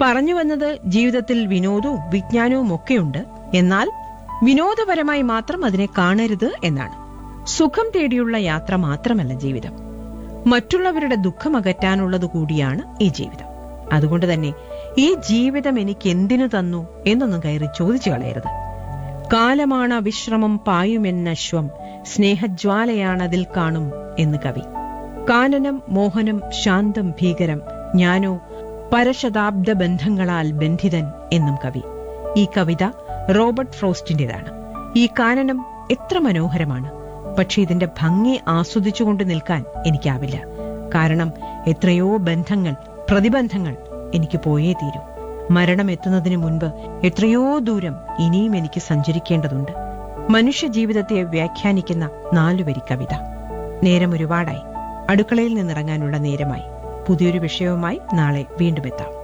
പറഞ്ഞു വന്നത് ജീവിതത്തിൽ വിനോദവും വിജ്ഞാനവും ഒക്കെയുണ്ട് എന്നാൽ വിനോദപരമായി മാത്രം അതിനെ കാണരുത് എന്നാണ് സുഖം തേടിയുള്ള യാത്ര മാത്രമല്ല ജീവിതം മറ്റുള്ളവരുടെ ദുഃഖം അകറ്റാനുള്ളത് കൂടിയാണ് ഈ ജീവിതം അതുകൊണ്ട് തന്നെ ഈ ജീവിതം എനിക്ക് എന്തിനു തന്നു എന്നൊന്നും കയറി ചോദിച്ചു കളയരുത് കാലമാണ് വിശ്രമം പായുമെന്നശ്വം സ്നേഹജ്വാലയാണതിൽ കാണും എന്ന് കവി കാനനം മോഹനം ശാന്തം ഭീകരം ഞാനോ പരശതാബ്ദ ബന്ധങ്ങളാൽ ബന്ധിതൻ എന്നും കവി ഈ കവിത റോബർട്ട് ഫ്രോസ്റ്റിന്റേതാണ് ഈ കാനനം എത്ര മനോഹരമാണ് പക്ഷെ ഇതിന്റെ ഭംഗി ആസ്വദിച്ചുകൊണ്ട് നിൽക്കാൻ എനിക്കാവില്ല കാരണം എത്രയോ ബന്ധങ്ങൾ പ്രതിബന്ധങ്ങൾ എനിക്ക് പോയേ തീരൂ മരണം എത്തുന്നതിന് മുൻപ് എത്രയോ ദൂരം ഇനിയും എനിക്ക് സഞ്ചരിക്കേണ്ടതുണ്ട് മനുഷ്യ ജീവിതത്തെ വ്യാഖ്യാനിക്കുന്ന നാലുവരി കവിത നേരം ഒരുപാടായി അടുക്കളയിൽ നിന്നിറങ്ങാനുള്ള നേരമായി പുതിയൊരു വിഷയവുമായി നാളെ വീണ്ടും എത്താം